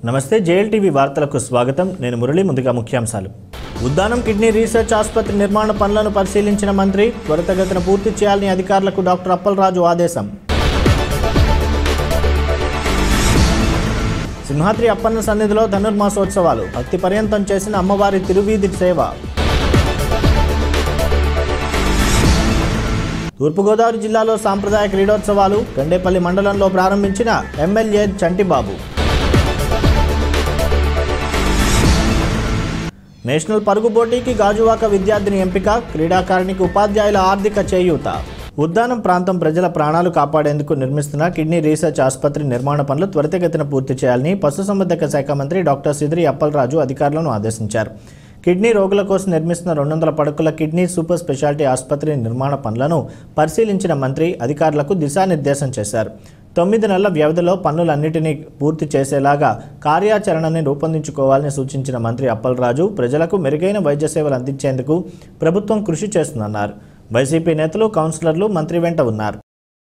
నమస్తే జేఎల్టీవీ వార్తలకు స్వాగతం నేను మురళి ముందుగా ముఖ్యాంశాలు ఉద్దానం కిడ్నీ రీసెర్చ్ ఆసుపత్రి నిర్మాణ పనులను పరిశీలించిన మంత్రి త్వరితగతిన పూర్తి చేయాలని అధికారులకు డాక్టర్ అప్పలరాజు ఆదేశం సింహాద్రి అప్పన్న సన్నిధిలో ధనుర్మాసోత్సవాలు భక్తి పర్యంతం చేసిన అమ్మవారి తిరువీధి సేవ తూర్పుగోదావరి జిల్లాలో సాంప్రదాయ క్రీడోత్సవాలు గండేపల్లి మండలంలో ప్రారంభించిన ఎమ్మెల్యే చంటిబాబు నేషనల్ పరుగు పోటీకి గాజువాక విద్యార్థిని ఎంపిక క్రీడాకారిణికి ఉపాధ్యాయుల ఆర్థిక చేయూత ఉద్దానం ప్రాంతం ప్రజల ప్రాణాలు కాపాడేందుకు నిర్మిస్తున్న కిడ్నీ రీసెర్చ్ ఆసుపత్రి నిర్మాణ పనులు త్వరితగతిన పూర్తి చేయాలని పశుసంవర్ధక శాఖ మంత్రి డాక్టర్ సిదిరి అప్పలరాజు అధికారులను ఆదేశించారు కిడ్నీ రోగుల కోసం నిర్మిస్తున్న రెండు వందల పడకల కిడ్నీ సూపర్ స్పెషాలిటీ ఆసుపత్రి నిర్మాణ పనులను పరిశీలించిన మంత్రి అధికారులకు దిశానిర్దేశం చేశారు తొమ్మిది నెలల వ్యవధిలో పనులన్నిటినీ పూర్తి చేసేలాగా కార్యాచరణని రూపొందించుకోవాలని సూచించిన మంత్రి అప్పలరాజు ప్రజలకు మెరుగైన వైద్య సేవలు అందించేందుకు ప్రభుత్వం కృషి చేస్తుందన్నారు వైసీపీ నేతలు కౌన్సిలర్లు మంత్రి వెంట ఉన్నారు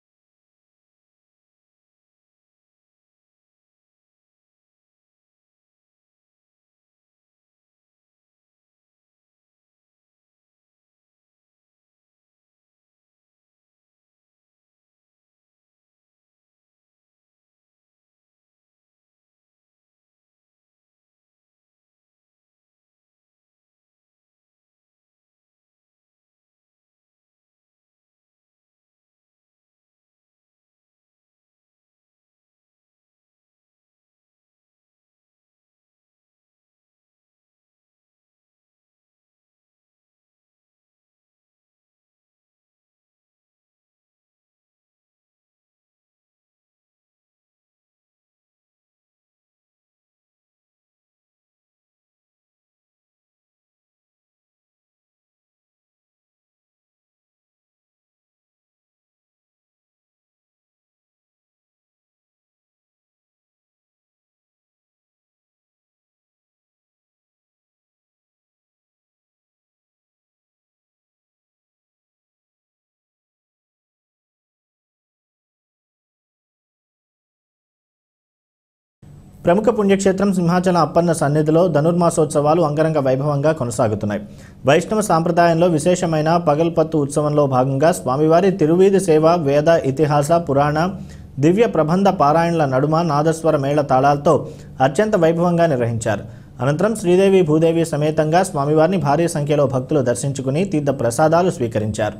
ప్రముఖ పుణ్యక్షేత్రం సింహాచలం అప్పన్న సన్నిధిలో ధనుర్మాసోత్సవాలు అంగరంగ వైభవంగా కొనసాగుతున్నాయి వైష్ణవ సాంప్రదాయంలో విశేషమైన పగల్పత్తు ఉత్సవంలో భాగంగా స్వామివారి తిరువీధి సేవ వేద ఇతిహాస పురాణ దివ్య ప్రబంధ పారాయణల నడుమ నాదస్వర మేళ తాళాలతో అత్యంత వైభవంగా నిర్వహించారు అనంతరం శ్రీదేవి భూదేవి సమేతంగా స్వామివారిని భారీ సంఖ్యలో భక్తులు దర్శించుకుని తీర్థ ప్రసాదాలు స్వీకరించారు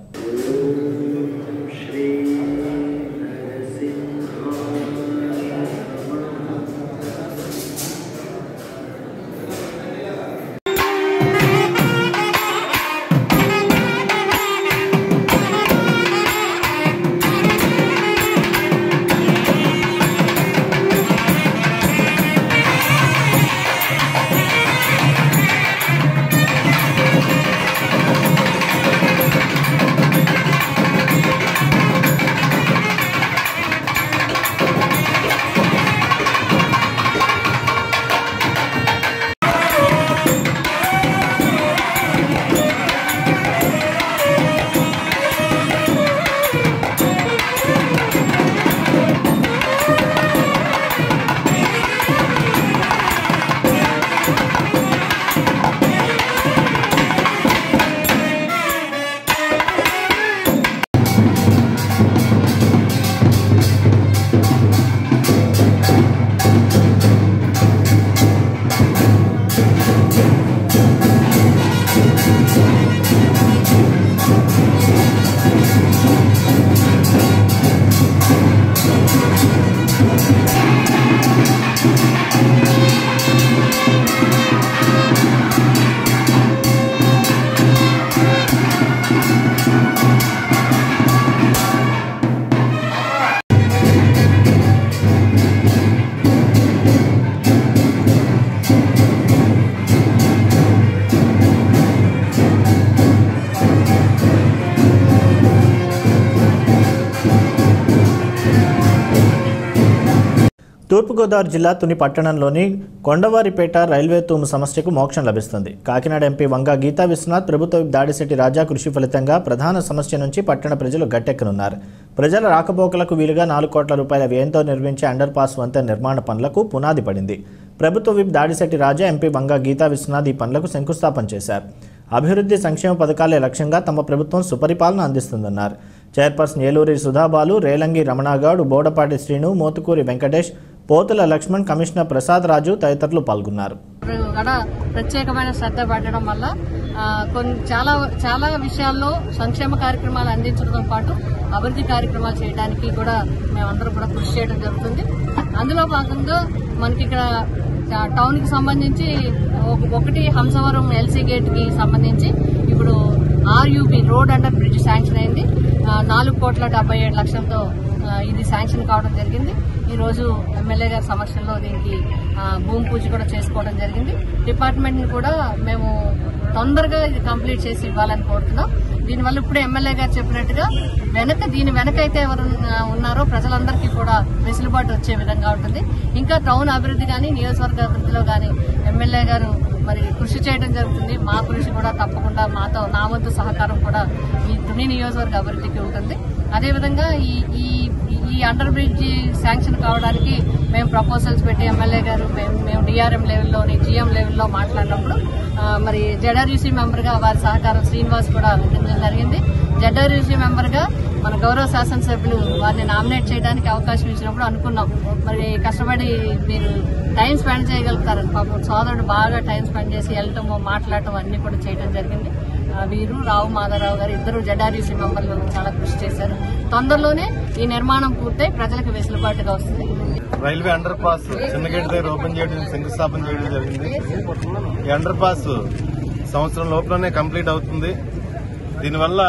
తూర్పుగోదావరి జిల్లా తుని పట్టణంలోని కొండవారిపేట రైల్వే తూము సమస్యకు మోక్షం లభిస్తుంది కాకినాడ ఎంపీ వంగా గీతా విశ్వనాథ్ ప్రభుత్వ దాడిశెట్టి రాజా కృషి ఫలితంగా ప్రధాన సమస్య నుంచి పట్టణ ప్రజలు గట్టెక్కనున్నారు ప్రజల రాకపోకలకు వీలుగా నాలుగు కోట్ల రూపాయల వ్యయంతో నిర్మించే అండర్ పాస్ వంతెన నిర్మాణ పనులకు పునాది పడింది ప్రభుత్వ విప్ దాడిశెట్టి రాజా ఎంపీ వంగ గీతా విశ్వనాథ్ ఈ పనులకు శంకుస్థాపన చేశారు అభివృద్ధి సంక్షేమ పథకాలే లక్ష్యంగా తమ ప్రభుత్వం సుపరిపాలన అందిస్తుందన్నారు చైర్పర్సన్ ఏలూరి సుధాబాలు రేలంగి రమణాగౌడ్ బోడపాటి శ్రీను మోతుకూరి వెంకటేష్ పోతుల లక్ష్మణ్ కమిషనర్ ప్రసాద్ రాజు తదితరులు పాల్గొన్నారు కూడా ప్రత్యేకమైన శ్రద్ధ పెట్టడం వల్ల ఆ, కొన్ని చాలా చాలా విషయాల్లో సంక్షేమ కార్యక్రమాలు అందించడంతో పాటు అభివృద్ధి కార్యక్రమాలు చేయడానికి కూడా మేమందరం కూడా కృషి చేయడం జరుగుతుంది అందులో భాగంగా మనకి ఇక్కడ టౌన్ కి సంబంధించి ఒక- ఒకటి హంసవరం ఎల్సీ గేట్ కి సంబంధించి ఇప్పుడు RUB road under bridge sanction అయింది ఆ, నాలుగు కోట్ల డెబ్బై ఏడు లక్షలతో ఆ, ఇది శాంక్షన్ కావడం జరిగింది ఈ రోజు ఎమ్మెల్యే గారి సమక్షంలో దీనికి ఆ, భూమి పూజ కూడా చేసుకోవడం జరిగింది డిపార్ట్మెంట్ ని కూడా మేము తొందరగా ఇది కంప్లీట్ చేసి ఇవ్వాలని కోరుతున్నాం దీనివల్ల ఇప్పుడే ఎమ్మెల్యే గారు చెప్పినట్టుగా వెనక దీని వెనక అయితే ఎవరు ఆ, ఉన్నారో ప్రజలందరికీ కూడా వెసులుబాటు వచ్చే విధంగా ఉంటుంది ఇంకా టౌన్ అభివృద్ధి కానీ నియోజకవర్గ అభివృద్ధిలో కానీ ఎమ్మెల్యే గారు మరి కృషి చేయడం జరుగుతుంది మా కృషి కూడా తప్పకుండా మాతో నా వంతు సహకారం కూడా ఈ తుని నియోజకవర్గ అభివృద్ధికి ఉంటుంది అదేవిధంగా ఈ ఈ ఈ అండర్ బ్రిడ్జ్ శాంక్షన్ కావడానికి మేము ప్రపోజల్స్ పెట్టి ఎమ్మెల్యే గారు మేము మేము డిఆర్ఎం లెవెల్లోని జిఎం లెవెల్లో మాట్లాడినప్పుడు ఆ, మరి జెడ్ఆర్యూసీ మెంబర్గా వారి సహకారం శ్రీనివాస్ కూడా అందించడం జరిగింది జెడ్ఆర్యూసీ మెంబర్గా మన గౌరవ శాసనసభ్యులు వారిని నామినేట్ చేయడానికి అవకాశం ఇచ్చినప్పుడు అనుకున్నాం మరి కష్టపడి మీరు టైం స్పెండ్ చేయగలుగుతారని పాపం సోదరుడు బాగా టైం స్పెండ్ చేసి వెళ్ళటము మాట్లాడటం అన్ని కూడా చేయడం జరిగింది ఆ, వీరు రావు మాధవరావు గారు ఇద్దరు జెడ్ఆర్యూసీ మెంబర్లు చాలా కృషి చేశారు తొందరలోనే ఈ నిర్మాణం పూర్తయి ప్రజలకు వెసులుబాటుగా వస్తుంది రైల్వే అండర్ పాస్ చిన్న గేట్ దగ్గర ఓపెన్ చేయడం శంకుస్థాపన చేయడం జరిగింది ఈ అండర్ పాస్ సంవత్సరం లోపలనే కంప్లీట్ అవుతుంది దీనివల్ల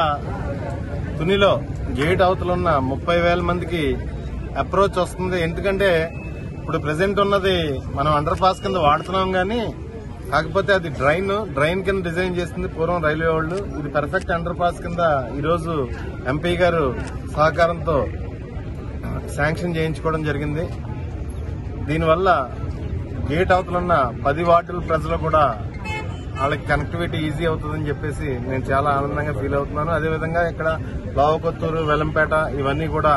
తునిలో గేట్ అవతల ఉన్న ముప్పై వేల మందికి అప్రోచ్ వస్తుంది ఎందుకంటే ఇప్పుడు ప్రెసెంట్ ఉన్నది మనం అండర్ పాస్ కింద వాడుతున్నాం కానీ కాకపోతే అది డ్రైన్ డ్రైన్ కింద డిజైన్ చేసింది పూర్వం రైల్వే వాళ్ళు ఇది పర్ఫెక్ట్ అండర్ పాస్ కింద ఈరోజు ఎంపీ గారు సహకారంతో శాంక్షన్ చేయించుకోవడం జరిగింది దీనివల్ల గేట్ అవతలున్న పది వార్డుల ప్రజలు కూడా వాళ్ళకి కనెక్టివిటీ ఈజీ అవుతుందని చెప్పేసి నేను చాలా ఆనందంగా ఫీల్ అవుతున్నాను అదేవిధంగా ఇక్కడ లావకొత్తూరు వెల్లంపేట ఇవన్నీ కూడా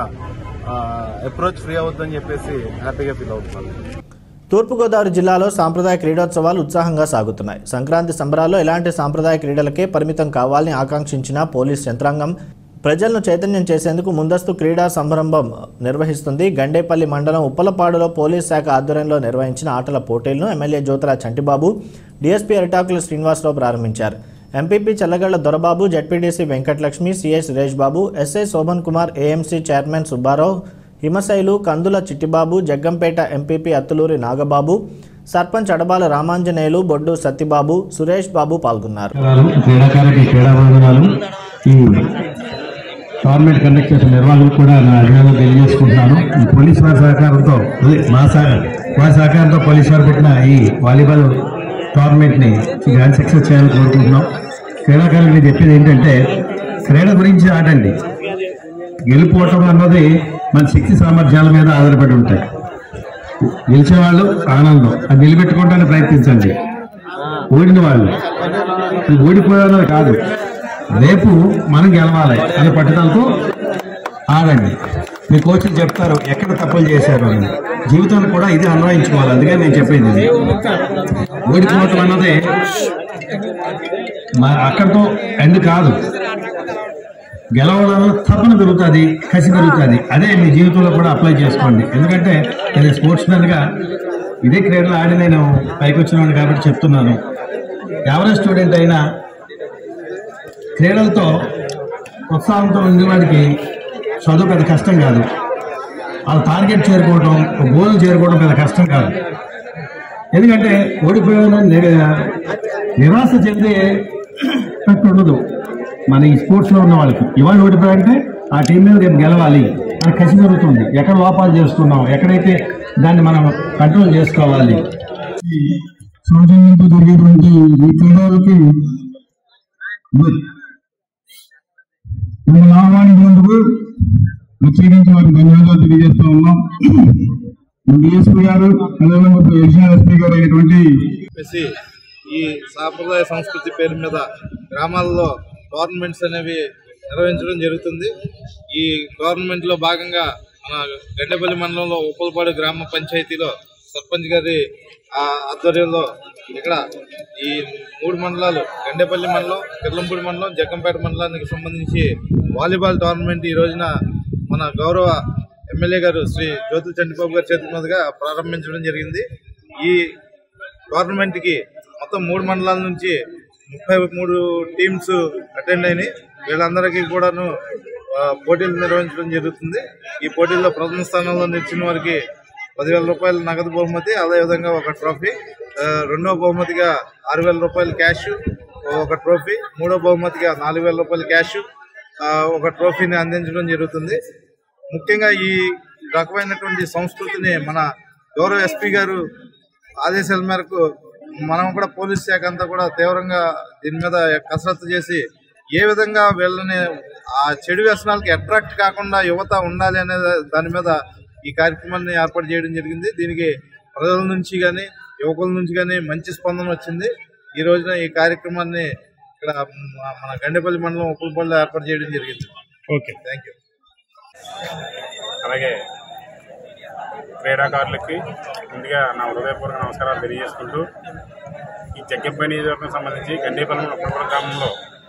అప్రోచ్ ఫ్రీ అవుతుందని చెప్పేసి హ్యాపీగా ఫీల్ అవుతున్నాను తూర్పుగోదావరి జిల్లాలో సాంప్రదాయ క్రీడోత్సవాలు ఉత్సాహంగా సాగుతున్నాయి సంక్రాంతి సంబరాల్లో ఎలాంటి సాంప్రదాయ క్రీడలకే పరిమితం కావాలని ఆకాంక్షించిన పోలీస్ యంత్రాంగం ప్రజలను చైతన్యం చేసేందుకు ముందస్తు క్రీడా సంరంభం నిర్వహిస్తుంది గండేపల్లి మండలం ఉప్పలపాడులో పోలీస్ శాఖ ఆధ్వర్యంలో నిర్వహించిన ఆటల పోటీలను ఎమ్మెల్యే జ్యోతిరా చంటిబాబు డీఎస్పీ అరిటాకుల శ్రీనివాసరావు ప్రారంభించారు MPP Challagalla Dorababu ZPTC Venkatalakshmi CI Suresh Babu SI Shobhan Kumar AMC chairman Subbarao Himasailu Kandula Chittibabu Jaggampeta MPP Attuluri Nagababu sarpanch Adabala Ramanjaneyulu Boddu Satyababu Suresh Babu పాల్గొన్నారు నమస్కారాలు క్రీడాకారులకి క్రీడా వందనాలు ఈ గవర్నమెంట్ కండక్ట్ చేసిన నిర్వాహకులకు కూడా నా అభినందనలు తెలియజేసుకుంటున్నాను ఈ పోలీస్ వారి సహకారంతో అదే మా సహ- వారి సహకారంతో పోలీస్ వారు పెట్టిన ఈ వాలీబాల్ టోర్నమెంట్ ని గ్రాండ్ సక్సెస్ చేయాలని కోరుకుంటున్నాం క్రీడాకారులకు నేను చెప్పేది ఏంటంటే క్రీడ గురించి ఆడండి గెలుపోవటం అన్నది మన శక్తి సామర్థ్యాల మీద ఆధారపడి ఉంటాయి గెలిచేవాళ్ళు ఆనందం అది నిలబెట్టుకోవడానికి ప్రయత్నించండి ఓడిన వాళ్ళు ఇది ఓడిపోయాలో కాదు రేపు మనం గెలవాలి అనే పట్టుదలతో ఆడండి మీ కోచ్లు చెప్తారు ఎక్కడ తప్పులు చేశారు అని జీవితాన్ని కూడా ఇది అన్వయించుకోవాలి అందుకే నేను చెప్పేది ఇది ఓడిపోవటం అన్నది మా అక్కడితో ఎండ్ కాదు గెలవడంలో తపన పెరుగుతుంది కసి పెరుగుతుంది అదే మీ జీవితంలో కూడా అప్లై చేసుకోండి ఎందుకంటే నేను స్పోర్ట్స్ గా ఇదే క్రీడలు ఆడి నేను పైకి వచ్చినాను కాబట్టి చెప్తున్నాను ఎవరెస్ట్ స్టూడెంట్ అయినా క్రీడలతో ఉత్సాహంతో ఉండేవాడికి చదువు పెద్ద కష్టం కాదు వాళ్ళ టార్గెట్ చేరుకోవడం గోల్ చేరుకోవడం పెద్ద కష్టం కాదు ఎందుకంటే ఓడిపోయాను నిరాశ చెందే అట్టు ఉండదు మన ఈ స్పోర్ట్స్ లో ఉన్న వాళ్ళకి ఇవాళ ఓడిపోయారంటే ఆ టీం మీద రేపు గెలవాలి అని కసి పెరుగుతుంది ఎక్కడ లోపాలు చేస్తున్నాం ఎక్కడైతే దాన్ని మనం కంట్రోల్ చేసుకోవాలి సౌజన్యంతో జరిగేటువంటి ఈ క్రీడలకి మిమ్మల్ని ఆహ్వానించినందుకు ప్రత్యేకించి వారికి ధన్యవాదాలు తెలియజేస్తా ఉన్నాం డిఎస్పీ గారు అదేవిధంగా ఎడిషనల్ ఎస్పీ గారు అయినటువంటి చెప్పేసి ఈ సాంప్రదాయ సంస్కృతి పేరు మీద గ్రామాల్లో టోర్నమెంట్స్ అనేవి నిర్వహించడం జరుగుతుంది ఈ టోర్నమెంట్ లో భాగంగా మన గడ్డపల్లి మండలంలో ఉప్పలపాడు గ్రామ పంచాయతీలో సర్పంచ్ గారి ఆ, ఆధ్వర్యంలో ఇక్కడ ఈ మూడు మండలాలు గండేపల్లి మండలం కిర్లంపూడి మండలం జగ్గంపేట మండలానికి సంబంధించి వాలీబాల్ టోర్నమెంట్ ఈ రోజున మన గౌరవ ఎమ్మెల్యే గారు శ్రీ జ్యోతుల చంద్రబాబు గారి చేతుల మీదుగా ప్రారంభించడం జరిగింది ఈ టోర్నమెంట్ కి మొత్తం మూడు మండలాల నుంచి ముప్పై మూడు టీమ్స్ అటెండ్ అయినాయి వీళ్ళందరికీ కూడాను ఆ, పోటీలు నిర్వహించడం జరుగుతుంది ఈ పోటీల్లో ప్రథమ స్థానంలో నిలిచిన వారికి పదివేల రూపాయల నగదు బహుమతి అదేవిధంగా ఒక ట్రోఫీ ఆ, రెండవ బహుమతిగా ఆరు వేల రూపాయల క్యాష్ ఒక ట్రోఫీ మూడో బహుమతిగా నాలుగు వేల రూపాయల క్యాష్ ఆ, ఒక ట్రోఫీని అందించడం జరుగుతుంది ముఖ్యంగా ఈ రకమైనటువంటి సంస్కృతిని మన గౌరవ ఎస్పీ గారు ఆదేశాల మేరకు మనం కూడా పోలీస్ శాఖ అంతా కూడా తీవ్రంగా దీని మీద కసరత్తు చేసి ఏ విధంగా వీళ్ళని ఆ చెడు వ్యసనాలకి అట్రాక్ట్ కాకుండా యువత ఉండాలి అనే దాని మీద ఈ కార్యక్రమాన్ని ఏర్పాటు చేయడం జరిగింది దీనికి ప్రజల నుంచి కానీ యువకుల నుంచి కానీ మంచి స్పందన వచ్చింది ఈ రోజున ఈ కార్యక్రమాన్ని ఇక్కడ మ- మన గండేపల్లి మండలం ఉప్పులపల్లిలో ఏర్పాటు చేయడం జరిగింది ఓకే థ్యాంక్ యూ అలాగే క్రీడాకారులకి ముందుగా నా హృదయపూర్వక నమస్కారాలు తెలియజేసుకుంటూ ఈ జగ్గంపై నియోజకవర్గం సంబంధించి గండేపల్లి ఉప్పలపల్లి గ్రామంలో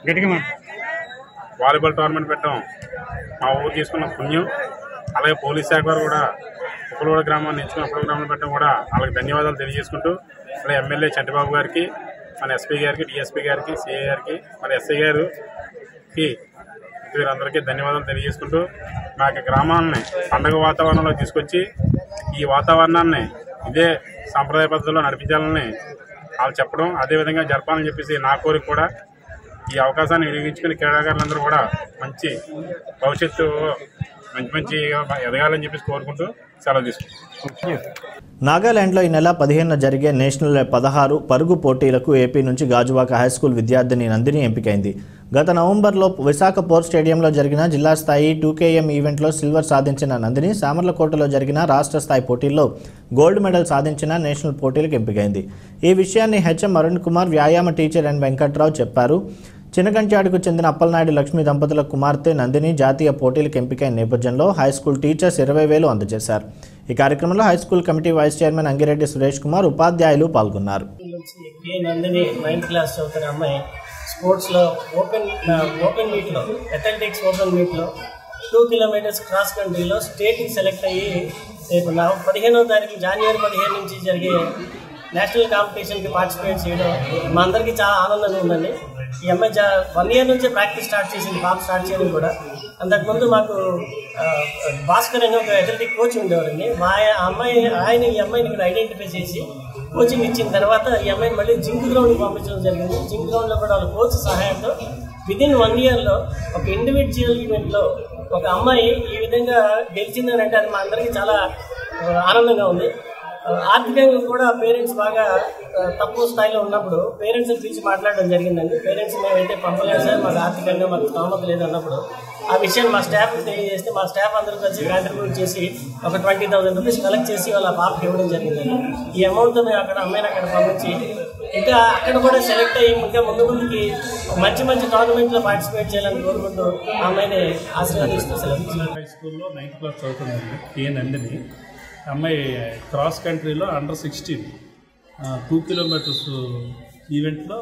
వాలీబాల్ టోర్నమెంట్ పెట్టడం మా ఊరు తీసుకున్న పుణ్యం అలాగే పోలీస్ శాఖ వారు కూడా ఉప్పలవాడ గ్రామాన్ని ఎంచుకుని ఉప్పల గ్రామంలో పెట్టడం కూడా వాళ్ళకి ధన్యవాదాలు తెలియజేసుకుంటూ అలాగే ఎమ్మెల్యే చంటిబాబు గారికి మన ఎస్పీ గారికి డిఎస్పీ గారికి సిఐ గారికి మన ఎస్ఐ గారికి వీరందరికీ ధన్యవాదాలు తెలియజేసుకుంటూ మా యొక్క గ్రామాలని పండగ వాతావరణంలో తీసుకొచ్చి ఈ వాతావరణాన్ని ఇదే సాంప్రదాయ పద్ధతిలో నడిపించాలని వాళ్ళు చెప్పడం అదేవిధంగా జరపాలని చెప్పేసి నా కోరిక కూడా ఈ అవకాశాన్ని వినియోగించుకుని క్రీడాకారులందరూ కూడా మంచి భవిష్యత్తు మంచి మంచి ఎదగాలని చెప్పేసి కోరుకుంటూ సెలవు తీసుకుంటాం నాగాలాండ్లో ఈ నెల పదిహేనున జరిగే నేషనల్ పదహారు పరుగు పోటీలకు ఏపీ నుంచి గాజువాక హై స్కూల్ విద్యార్థిని నందిని ఎంపికైంది గత నవంబర్లో విశాఖ పోర్ట్ స్టేడియంలో జరిగిన జిల్లా స్థాయి టూకేఎం ఈవెంట్లో సిల్వర్ సాధించిన నందిని సామర్లకోటలో జరిగిన రాష్ట్ర స్థాయి పోటీల్లో గోల్డ్ మెడల్ సాధించిన నేషనల్ పోటీలకు ఎంపికైంది ఈ విషయాన్ని హెచ్ఎం అరుణ్ కుమార్ వ్యాయామ టీచర్ ఎన్ వెంకట్రావు చెప్పారు చినగంచాడుకు చెందిన అప్పలనాయుడు లక్ష్మీ దంపతుల కుమార్తె నందిని జాతీయ పోటీలకు ఎంపికైన నేపథ్యంలో హై స్కూల్ టీచర్స్ ఇరవై వేలు అందజేశారు ఈ కార్యక్రమంలో high school committee vice chairman Angireddy Suresh Kumar ఉపాధ్యాయులు పాల్గొన్నారు నుంచి కే నందిని నైన్త్ క్లాస్ చదువుతున్న అమ్మాయి స్పోర్ట్స్లో ఓపెన్ ఓపెన్ మీట్లో అథ్లెటిక్స్ ఓపెన్ మీట్లో టూ కిలోమీటర్స్ క్రాస్ కంట్రీలో స్టేట్కి సెలెక్ట్ అయ్యి రేపు నా పదిహేనవ తారీఖు జనవరి పదిహేను నుంచి జరిగే నేషనల్ కాంపిటీషన్కి పార్టిసిపేట్ చేయడం మా అందరికీ చాలా ఆనందంగా ఉందండి ఈ అమ్మాయి జా వన్ ఇయర్ నుంచే ప్రాక్టీస్ స్టార్ట్ చేసింది పాప స్టార్ట్ చేయడం కూడా అంతకుముందు మాకు ఆ, భాస్కర్ అనే ఒక అథ్లెటిక్ కోచ్ ఉండేవారండి మా ఆ అమ్మాయి ఆయన ఈ అమ్మాయిని ఇక్కడ ఐడెంటిఫై చేసి కోచింగ్ ఇచ్చిన తర్వాత ఈ అమ్మాయిని మళ్ళీ జింక్ గ్రౌండ్కి పంపించడం జరిగింది జింక్ గ్రౌండ్లో కూడా వాళ్ళ కోచ్ సహాయంతో విదిన్ వన్ ఇయర్లో ఒక ఇండివిజువల్ ఈవెంట్లో ఒక అమ్మాయి ఈ విధంగా గెలిచిందని అంటే అది మా అందరికీ చాలా ఆ, ఆనందంగా ఉంది ఆ, ఆర్థికంగా కూడా పేరెంట్స్ బాగా ఆ, తక్కువ స్థాయిలో ఉన్నప్పుడు పేరెంట్స్ని పిలిచి మాట్లాడడం జరిగిందండి పేరెంట్స్ మేమైతే పంపలేదు సార్ మాకు ఆర్థికంగా మాకు స్తోమత లేదు అన్నప్పుడు ఆ విషయాన్ని మా స్టాఫ్ తెలియజేస్తే మా స్టాఫ్ అందరూ కలిసి కాంట్రిబ్యూట్ చేసి ఒక ట్వంటీ థౌసండ్ రూపీస్ కలెక్ట్ చేసి వాళ్ళ పాపకి ఇవ్వడం జరిగిందండి ఈ అమౌంట్తో మేము అక్కడ అమ్మాయిని అక్కడ పంపించి ఇంకా అక్కడ కూడా సెలెక్ట్ అయ్యి ఇంకా ముందు ముందుకి మంచి మంచి టోర్నమెంట్లో పార్టిసిపేట్ చేయాలని కోరుకుంటూ ఆ అమ్మాయిని ఆశీర్వదిస్తూ సెలెక్ట్ హై స్కూల్లో నైన్త్ క్లాస్ చదువుతుందండి కే నందిని అమ్మాయి క్రాస్ కంట్రీలో అండర్ సిక్స్టీన్ టూ కిలోమీటర్స్ ఈవెంట్లో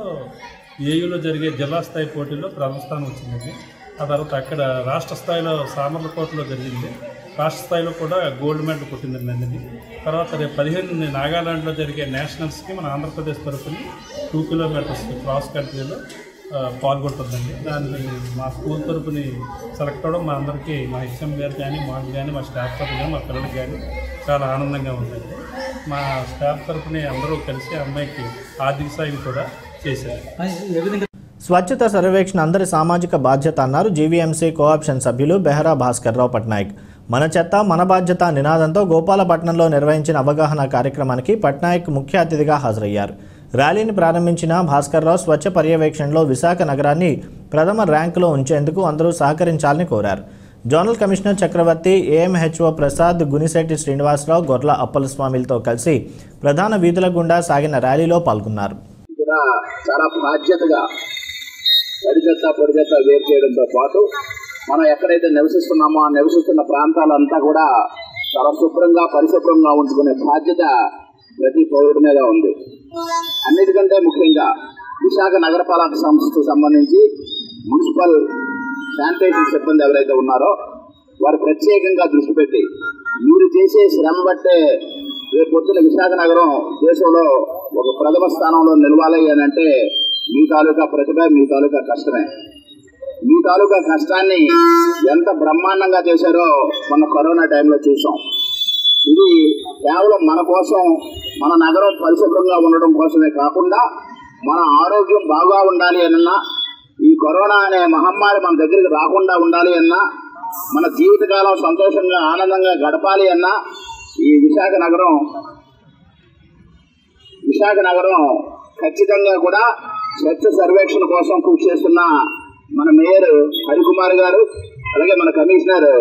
ఏయూలో జరిగే జిల్లా స్థాయి పోటీల్లో ప్రథమ స్థానం వచ్చిందండి ఆ తర్వాత అక్కడ రాష్ట్ర స్థాయిలో సామర్లకోటలో జరిగింది రాష్ట్ర స్థాయిలో కూడా గోల్డ్ మెడల్ కొట్టిందండి నందిని తర్వాత రేపు పదిహేను నాగాలాండ్లో జరిగే నేషనల్స్కి మన ఆంధ్రప్రదేశ్ తరఫున టూ కిలోమీటర్స్ క్రాస్ కంట్రీలో ఆ, పాల్గొంటుందండి దాన్ని మా స్కూల్ తరపుని సెలెక్ట్ అవ్వడం మా అందరికీ మా హెచ్ఎం గారు కానీ మాకు కానీ మా స్టాఫ్ తరఫున కానీ మా పిల్లలకి కానీ చాలా ఆనందంగా ఉందండి మా స్టాఫ్ తరఫున అందరూ కలిసి ఆ అమ్మాయికి ఆర్థిక సాయం కూడా చేశారు స్వచ్ఛత సర్వేక్షణ అందరి సామాజిక బాధ్యత అన్నారు జీవీఎంసీ కోఆప్షన్ సభ్యులు బెహరా భాస్కర్ రావు పట్నాయక్ మన చెత్త మన బాధ్యత నినాదంతో గోపాలపట్నంలో నిర్వహించిన అవగాహన కార్యక్రమానికి పట్నాయక్ ముఖ్య అతిథిగా హాజరయ్యారు ర్యాలీని ప్రారంభించిన భాస్కర్ రావు స్వచ్ఛ పర్యవేక్షణలో విశాఖ నగరాన్ని ప్రథమ ర్యాంకులో ఉంచేందుకు అందరూ సహకరించాలని కోరారు zonal commissioner Chakravarthy AMHO Prasad Gunisetti Srinivasarao Gorla అప్పలస్వామిలతో కలిసి ప్రధాన వీధుల గుండా సాగిన ర్యాలీలో పాల్గొన్నారు కూడా చాలా బాధ్యతగా తడి చెత్త పొడి చెత్త వేరు చేయడంతో పాటు మనం ఎక్కడైతే నివసిస్తున్నామో ఆ నివసిస్తున్న ప్రాంతాలంతా కూడా చాలా శుభ్రంగా పరిశుభ్రంగా ఉంచుకునే బాధ్యత ప్రతి పౌరుడి మీద ఉంది అన్నిటికంటే ముఖ్యంగా విశాఖ నగరపాలక సంస్థకు సంబంధించి మున్సిపల్ శానిటేషన్ సిబ్బంది ఎవరైతే ఉన్నారో వారు ప్రత్యేకంగా దృష్టి పెట్టి మీరు చేసే శ్రమ బట్టే రేపు పొద్దున విశాఖ నగరం దేశంలో ఒక ప్రథమ స్థానంలో నిలవాలి అని అంటే మీ తాలూకా ప్రతిభ మీ తాలూకా కష్టమే మీ తాలూకా కష్టాన్ని ఎంత బ్రహ్మాండంగా చేశారో మన కరోనా టైంలో చూసాం ఇది కేవలం మన కోసం మన నగరం పరిశుభ్రంగా ఉండడం కోసమే కాకుండా మన ఆరోగ్యం బాగా ఉండాలి అన్నా ఈ కరోనా అనే మహమ్మారి మన దగ్గరికి రాకుండా ఉండాలి అన్నా మన జీవితకాలం సంతోషంగా ఆనందంగా గడపాలి అన్నా ఈ విశాఖ నగరం విశాఖ నగరం ఖచ్చితంగా కూడా స్వచ్ఛ సర్వేక్షణ కోసం కృషి చేస్తున్న మన మేయర్ హరికుమార్ గారు అలాగే మన కమిషనర్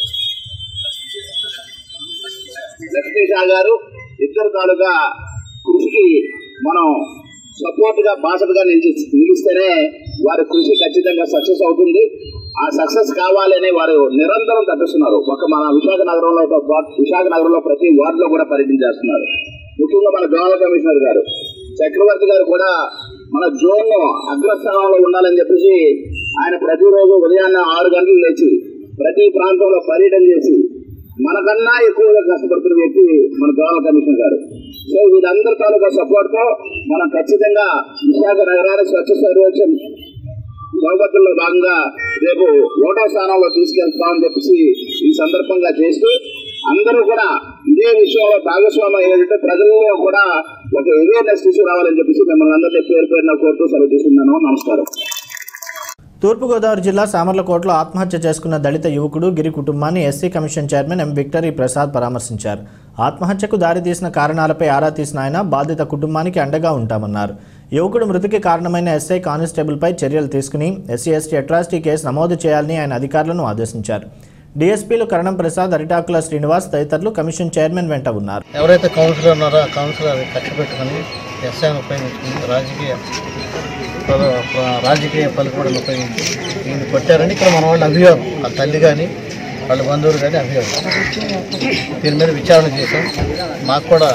లక్ష్మీ షా గారు ఇద్దరు తాలూకా కృషికి మనం సపోర్ట్ గా బాసటగా నిలిచి నిలిస్తేనే వారి కృషి ఖచ్చితంగా సక్సెస్ అవుతుంది ఆ సక్సెస్ కావాలని వారు నిరంతరం తప్పిస్తున్నారు ఒక మన విశాఖ నగరంలో పాటు విశాఖ నగరంలో ప్రతి వార్డులో కూడా పర్యటించేస్తున్నారు ముఖ్యంగా మన జోనల్ కమిషనర్ గారు చక్రవర్తి గారు కూడా మన జోన్ అగ్రస్థానంలో ఉండాలని చెప్పేసి ఆయన ప్రతిరోజు ఉదయాన్నే ఆరు గంటలు లేచి ప్రతి ప్రాంతంలో పర్యటన చేసి మనకన్నా ఎక్కువగా కష్టపడుతున్న వ్యక్తి మన జోనల్ కమిషనర్ గారు సో వీళ్ళందరి తాలూకా సపోర్ట్ తో మనం ఖచ్చితంగా విశాఖ నగరాన్ని స్వచ్ఛ సర్వేక్షణ బహుమతుల్లో భాగంగా రేపు ఓటో స్థానంలో తీసుకెళ్తామని చెప్పేసి ఈ సందర్భంగా చేస్తూ అందరూ కూడా ఇదే విషయంలో భాగస్వామ్యం అయ్యేటట్టు ప్రజల్లో కూడా ఒక అవేర్నెస్ తీసుకురావాలని చెప్పేసి మిమ్మల్ని అందరినీ పేరు పేరున కోరుతూ సెలవు తీసుకున్నాను నమస్కారం తూర్పుగోదావరి జిల్లా సామర్లకోటలో ఆత్మహత్య చేసుకున్న దళిత యువకుడు గిరి కుటుంబాన్ని SC commission chairman M Victory Prasad పరామర్శించారు ఆత్మహత్యకు దారితీసిన కారణాలపై ఆరా తీసిన ఆయన బాధిత కుటుంబానికి అండగా ఉంటామన్నారు యువకుడు మృతికి కారణమైన ఎస్ఐ కానిస్టేబుల్పై చర్యలు తీసుకుని ఎస్సీ ఎస్టీ అట్రాసిటీ కేసు నమోదు చేయాలని ఆయన అధికారులను ఆదేశించారు డీఎస్పీలు కరణం ప్రసాద్ అరిటాకుల శ్రీనివాస్ తదితరులు కమిషన్ చైర్మన్ వెంట ఉన్నారు ఎవరైతే కౌన్సిలర్ ఉన్నారో ఆ కౌన్సిలర్ ఖర్చు పెట్టుకుని ఎస్ఐని ఉపయోగించుకుని రాజకీయ పలు- ప- రాజకీయ పలుకుబడిని ఉపయోగించి ఈయన కొట్టారని ఇక్కడ మన వాళ్ళు అభియోగం వాళ్ళ తల్లి కానీ వాళ్ళ బంధువులు కానీ అభియోగం దీని మీద విచారణ చేశాం మాకు కూడా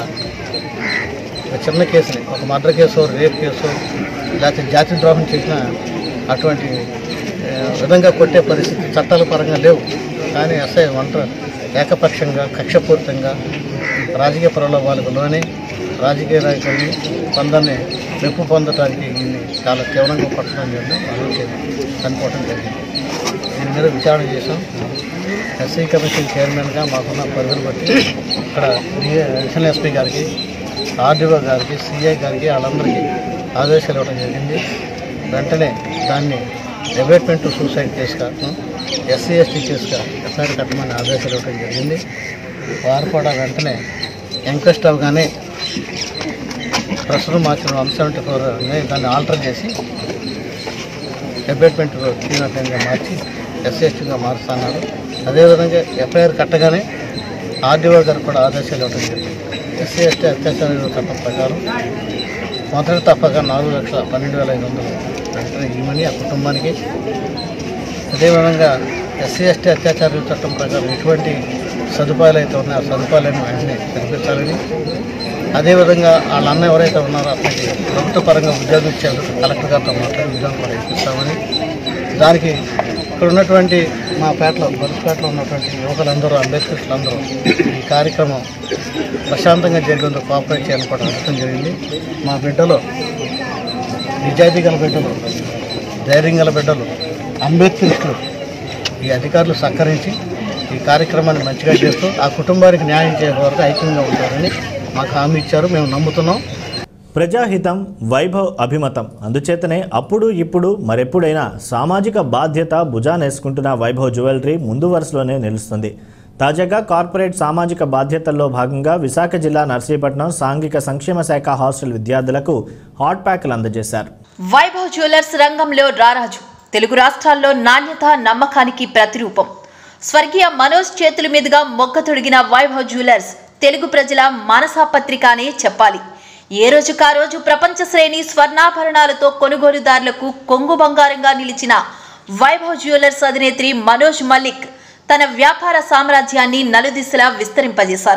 ఒక చిన్న కేసుని ఒక మర్డర్ కేసు రేప్ కేసు లేకపోతే జాతి ద్రోహం చేసిన అటువంటి ఆ, విధంగా కొట్టే పరిస్థితి చట్టాల పరంగా లేవు కానీ ఎస్ఐ వంట ఏకపక్షంగా కక్షపూరితంగా రాజకీయ ప్రలోభాలకు లోనే రాజకీయ నాయకుల్ని కొందరిని మెప్పు పొందడానికి దీన్ని చాలా తీవ్రంగా పట్టడం జరిగింది అందుకే చనిపోవడం జరిగింది దీని మీద విచారణ చేశాం ఎస్సీ కమిషన్ చైర్మన్గా మాకున్న పరిధిని బట్టి ఇక్కడ అడిషనల్ ఎస్పీ గారికి ఆర్డీఓ గారికి సిఐ గారికి వాళ్ళందరికీ ఆదేశాలు ఇవ్వడం జరిగింది వెంటనే దాన్ని డెవలప్మెంట్ సూసైడ్ కేసు కాకుండా ఎస్సీ ఎస్టీ కేసుగా ఎఫ్ఐఆర్ కట్టమని ఆదేశాలు ఇవ్వడం జరిగింది వారు కూడా వెంటనే ఎంక్వెస్ట్ అవగానే ప్రస్తుతం మార్చిన వన్ సెవెంటీ ఫోర్ దాన్ని ఆల్టర్ చేసి డెవలప్మెంట్ టీగా మార్చి ఎస్సీ ఎస్టీగా మారుస్తున్నారు అదేవిధంగా ఎఫ్ఐఆర్ కట్టగానే ఆర్డీఓ గారు కూడా ఆదేశాలు ఇవ్వడం జరిగింది ఎస్సీ ఎస్టీ అత్యాచార చట్టం ప్రకారం మొదటి తప్పక నాలుగు లక్షల పన్నెండు వేల ఐదు వందలు వెంటనే ఇవ్వమని ఆ కుటుంబానికి అదేవిధంగా ఎస్సీ ఎస్టీ అత్యాచార చట్టం ప్రకారం ఎటువంటి సదుపాయాలు అయితే ఉన్నాయో ఆ సదుపాయాలను వెంటనే కల్పించాలని అదేవిధంగా వాళ్ళ అన్న ఎవరైతే ఉన్నారో అతనికి ప్రభుత్వ పరంగా ఉద్యోగం ఇచ్చారు కలెక్టర్ గారితో మాట్లాడి ఉద్యోగం కూడా ఇప్పిస్తామని దానికి ఇక్కడ ఉన్నటువంటి మా పేటలో బరుసుపేటలో ఉన్నటువంటి యువకులందరూ అంబేద్కర్లందరూ ఈ కార్యక్రమం ప్రశాంతంగా జరిగేందుకు కోఆపరేట్ చేయాలని కూడా అడగడం జరిగింది మా బిడ్డలో నిజాయితీ గల బిడ్డలు ధైర్యం గల బిడ్డలు అంబేద్కరిస్టులు ఈ అధికారులు సహకరించి ఈ కార్యక్రమాన్ని మంచిగా చేస్తూ ఆ కుటుంబానికి న్యాయం చేయడం వరకు ఐక్యంగా ఉంటారని మాకు హామీ ఇచ్చారు మేము నమ్ముతున్నాం ప్రజాహితం వైభవ్ అభిమతం అందుచేతనే అప్పుడు ఇప్పుడు మరెప్పుడైనా సామాజిక బాధ్యత భుజానేసుకుంటున్న వైభవ్ జ్యువెలరీ ముందు వరుసలోనే నిలుస్తుంది తాజాగా కార్పొరేట్ సామాజిక బాధ్యతల్లో భాగంగా విశాఖ జిల్లా నర్సీపట్నం సాంఘిక సంక్షేమ శాఖ హాస్టల్ విద్యార్థులకు హాట్ ప్యాక్లు అందజేశారు వైభవ్ జ్యువెలర్స్ రంగంలో రారాజు తెలుగు రాష్ట్రాల్లో నాణ్యత నమ్మకానికి ప్రతిరూపం స్వర్గీయ మనోజ్ చేతుల మీదుగా మొగ్గ తొడిగిన వైభవ్ జ్యువెలర్స్ తెలుగు ప్రజల మనసా పత్రిక అనే చెప్పాలి ఏ రోజుకా రోజు ప్రపంచ శ్రేణి స్వర్ణాభరణాలతో కొనుగోలుదారులకు కొంగు బంగారంగా నిలిచిన వైభవ్ జ్యువెలర్స్ అధినేత్రి మనోజ్ మల్లిక్ తన వ్యాపార సామ్రాజ్యాన్ని నలుదిశలా విస్తరింపజేశారు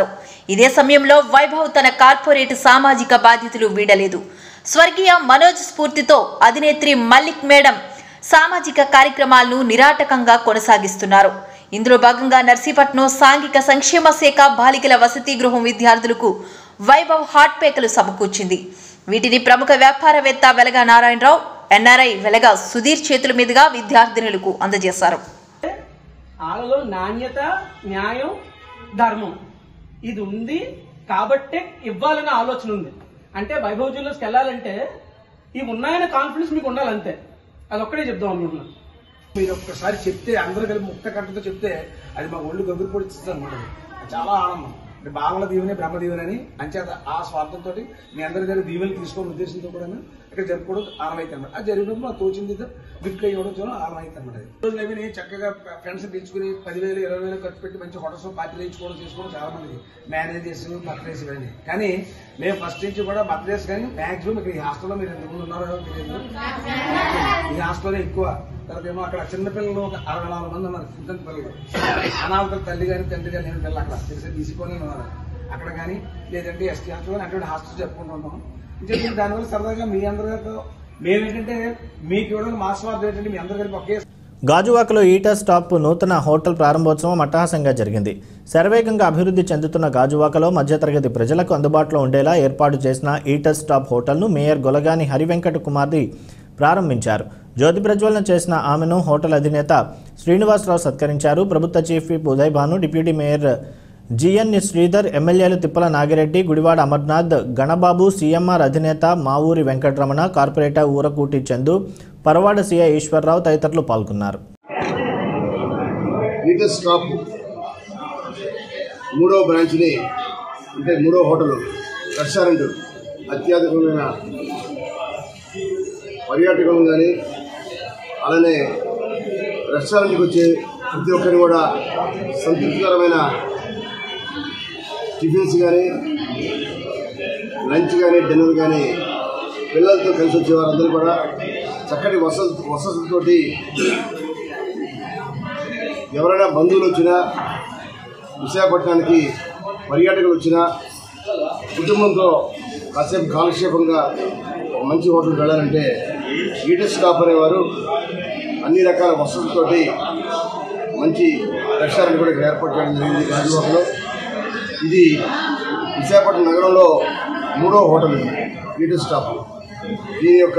ఇదే సమయంలో వైభవ్ తన కార్పొరేట్ సామాజిక బాధ్యతలు వీడలేదు స్వర్గీయ మనోజ్ స్ఫూర్తితో అధినేత్రి మల్లిక్ మేడం సామాజిక కార్యక్రమాలను నిరాటకంగా కొనసాగిస్తున్నారు ఇందులో భాగంగా నర్సీపట్నం సాంఘిక సంక్షేమ శాఖ బాలికల వసతి గృహం విద్యార్థులకు వైభవ్ హాట్ పేకలు సమకూర్చింది వీటిని ప్రముఖ వ్యాపారవేత్త వెలగా నారాయణరావు ఎన్ఆర్ఐ వెలగా సుధీర్ చేతుల మీదుగా విద్యార్థినులకు అందజేశారు వాళ్ళలో నాణ్యత న్యాయం ధర్మం ఇది ఉంది కాబట్టే ఇవ్వాలనే ఆలోచన ఉంది అంటే వైభవ్ జ్యువెలర్స్కి వెళ్ళాలంటే ఇవి ఉన్నాయనే కాన్ఫిడెన్స్ మీకు ఉండాలి అంతే అదొక్కడే చెప్దాం అనుకుంటున్నాను మీరు ఒక్కసారి చెప్తే అందరూ కలిపి ముక్త కంటతో చెప్తే అది మా ఒళ్ళు గగురు పొడిస్తుంది అనమాట చాలా ఆనందం అంటే బాలల దీవెనే బ్రహ్మ దీవెన అని అంచేత ఆ స్వార్థంతో మీ అందరి దగ్గర దీవెనలు తీసుకోవడం ఉద్దేశంతో కూడా ఇక్కడ జరుపుకోవడం ఆనమైతే అనమాట అది జరిగినప్పుడు నాకు తోచింది గిఫ్ట్ ఇవ్వడం చాలా ఆనమైతే అనమాట రోజులు అవి నేను చక్కగా ఫ్రెండ్స్ పిలుచుకుని పదివేలు ఇరవై వేలు ఖర్చు పెట్టి మంచి హోటల్స్ పార్టీలు ఇచ్చుకోవడం చేసుకోవడం చాలా మంది మ్యారేజెస్ బర్త్డేస్ ఇవన్నీ కానీ మేము ఫస్ట్ నుంచి కూడా బర్త్డేస్ కానీ మాక్సిమం ఇక్కడ ఈ హాస్టల్లో మీరు ఎంతమంది ఉన్నారో తెలియదు ఈ హాస్టల్లో ఎక్కువ తర్వాత ఏమో అక్కడ చిన్న పిల్లలు ఒక అరవై నాలుగు మంది ఉన్నారు చిన్న పిల్లలు అనాథల తల్లి కానీ తండ్రి కానీ లేని పిల్లలు అక్కడ తెలిసి తీసుకోని ఉన్నారు అక్కడ కానీ లేదంటే ఎస్టీ హాస్టల్ కానీ అటువంటి హాస్టల్ చెప్పుకుంటున్నాం ఇంకే దానివల్ల సరదాగా మీ అందరితో మేమేంటంటే మీకు ఇవ్వడానికి మా స్వార్థం ఏంటంటే మీ అందరి కలిపి ఒకే గాజువాకలో ఈటర్ స్టాప్ నూతన హోటల్ ప్రారంభోత్సవం అట్టహాసంగా జరిగింది శరవేగంగా అభివృద్ధి చెందుతున్న గాజువాకలో మధ్యతరగతి ప్రజలకు అందుబాటులో ఉండేలా ఏర్పాటు చేసిన ఈటర్ స్టాప్ హోటల్ను మేయర్ గొలగాని హరివెంకట కుమార్ది ప్రారంభించారు జ్యోతి ప్రజ్వలన చేసిన ఆమెను హోటల్ అధినేత శ్రీనివాసరావు సత్కరించారు ప్రభుత్వ chief whip Uday Bhanu deputy mayor GN Sridhar ఎమ్మెల్యేలు తిప్పల నాగిరెడ్డి గుడివాడ అమర్నాథ్ గణబాబు సీఎంఆర్ అధినేత మావూరి వెంకటరమణ కార్పొరేటర్ ఊరకూటి చందు పరవాడ సీఐ ఈశ్వరరావు తదితరులు పాల్గొన్నారు ఈటర్ స్టాప్ మూడో బ్రాంచ్ని అంటే మూడో హోటల్ రెస్టారెంట్ అత్యాధునికమైన పర్యాటకులను కానీ అలానే రెస్టారెంట్కి వచ్చే ప్రతి ఒక్కరిని కూడా సంతృప్తికరమైన టిఫిన్స్ కానీ లంచ్ కానీ డిన్నర్ కానీ పిల్లలతో కలిసి వచ్చే వారందరూ కూడా చక్కటి వసతి వసతులతోటి ఎవరైనా బంధువులు వచ్చినా విశాఖపట్నానికి పర్యాటకులు వచ్చినా కుటుంబంతో కాసేపు కాలక్షేపంగా ఒక మంచి హోటల్కి వెళ్ళాలంటే ఈటర్ స్టాప్ అనేవారు అన్ని రకాల వసతులతోటి మంచి రెస్టారెంట్ కూడా ఇక్కడ ఏర్పాటు చేయడం జరిగింది గాజువాకలో ఇది విశాఖపట్నం నగరంలో మూడో హోటల్ ఇది ఈటర్ స్టాప్ దీని యొక్క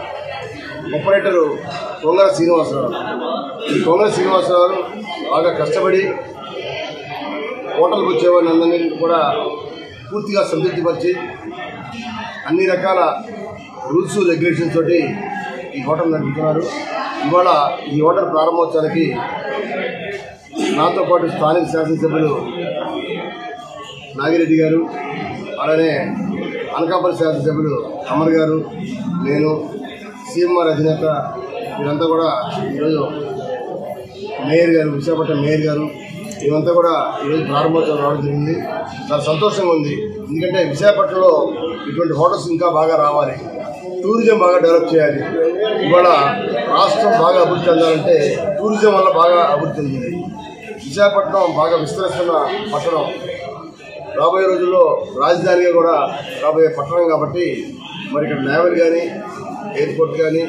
ఆపరేటరు కొంగర శ్రీనివాసరావు ఈ కొంగర శ్రీనివాసరావు గారు బాగా కష్టపడి హోటల్కి వచ్చేవారిని అందరినీ కూడా పూర్తిగా సంతృప్తిపరిచి అన్ని రకాల రూల్స్ రెగ్యులేషన్స్ తోటి ఈ హోటల్ నడుపుతున్నారు ఇవాళ ఈ హోటల్ ప్రారంభోత్సవానికి నాతో పాటు స్థానిక శాసనసభ్యులు నాగిరెడ్డి గారు అలానే అనకాపల్లి శాసనసభ్యులు అమర్ గారు నేను సీఎంఆర్ అధినేత వీరంతా కూడా ఈరోజు మేయర్ గారు విశాఖపట్నం మేయర్ గారు మేమంతా కూడా ఈరోజు ప్రారంభోత్సవం రావడం జరిగింది చాలా సంతోషంగా ఉంది ఎందుకంటే విశాఖపట్నంలో ఇటువంటి హోటల్స్ ఇంకా బాగా రావాలి టూరిజం బాగా డెవలప్ చేయాలి ఇవాళ రాష్ట్రం బాగా అభివృద్ధి చెందాలంటే టూరిజం వల్ల బాగా అభివృద్ధి చెందింది విశాఖపట్నం బాగా విస్తరిస్తున్న పట్టణం రాబోయే రోజుల్లో రాజధానిగా కూడా రాబోయే పట్టణం కాబట్టి మరి ఇక్కడ నేవల్ కానీ ఎయిర్పోర్ట్ కానీ